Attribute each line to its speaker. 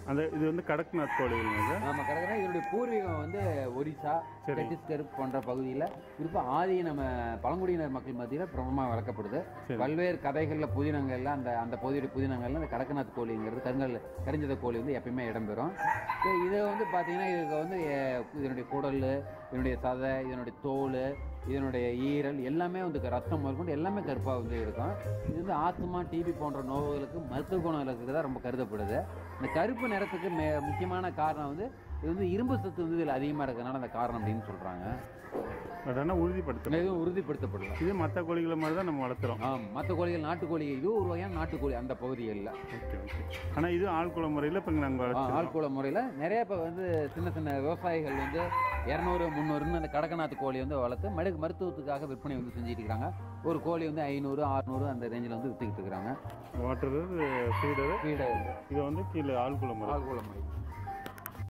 Speaker 1: அந்த இது வந்து கடக்நாத் கோழிகள் சார்
Speaker 2: நம்ம கிடக்குற இதனுடைய பூர்வீகம் வந்து ஒரிசா
Speaker 1: சரி.
Speaker 2: சத்தீஸ்கர் போன்ற பகுதியில் குறிப்பாக ஆதி நம்ம பழங்குடியினர் மக்கள் மத்தியில் பிரபலமாக வளர்க்கப்படுது
Speaker 1: சரி.
Speaker 2: பல்வேறு கதைகளில் புதினங்கள்ல அந்த அந்த பகுதியுடைய புதினங்கள்ல அந்த கடக்கநாத் கோழிங்கிறது கருங்கல் கரிஞ்சத கோழி வந்து எப்பயுமே இடம்பெறும் So, இதை வந்து பார்த்தீங்கன்னா இதுக்கு வந்து அஹ், இதனுடைய குடல் இதனுடைய சதை இதனுடைய தோல் இதனுடைய ஈரல் எல்லாமே வந்து ரத்தம் முதற்கொண்டு எல்லாமே கருப்பாக வந்து இருக்கும் இது வந்து ஆஸ்துமா டிபி போன்ற நோய்களுக்கு மருத்துவ குணம் இருக்கிறதா ரொம்ப கருதப்படுது இந்த கருப்பு நிறத்துக்கு மே முக்கியமான காரணம் வந்து இது வந்து இரும்பு சத்து வந்து இதில் அதிகமாக இருக்கிறதுனால அந்த காரணம் அப்படின்னு சொல்கிறாங்க
Speaker 1: பட் ஆனால் உறுதிப்படுத்தணும்
Speaker 2: எதுவும் உறுதிப்படுத்தப்படல
Speaker 1: இது மற்ற கோழிகளை மாதிரி தான் நம்ம வளர்த்துறோம்
Speaker 2: ஆ மற்ற கோழிகள் நாட்டுக்கோழி இதுவும் ஒரு வகையான நாட்டுக்கோழி அந்த பகுதிகளில்
Speaker 1: ஓகே ஓகே ஆனால் இது ஆழ்குள முறையில் இப்போ நாங்கள் வளர்த்துறோம்
Speaker 2: ஆள்கூட முறையில் நிறைய இப்போ வந்து சின்ன சின்ன விவசாயிகள் வந்து இரநூறு முந்நூறுன்னு அந்த கடக்கநாத்து கோழி வந்து வளர்த்து மடு மருத்துவத்துக்காக விற்பனை வந்து செஞ்சுட்டு இருக்காங்க ஒரு கோழி வந்து ஐநூறு அறுநூறு அந்த ரேஞ்சில் வந்து விற்றுக்கிட்டு இருக்கிறாங்க
Speaker 1: வாட்டர் ஃபீடரு
Speaker 2: வீடு
Speaker 1: இது வந்து கீழே ஆழ்குள முறை
Speaker 2: ஆள்கூட முறை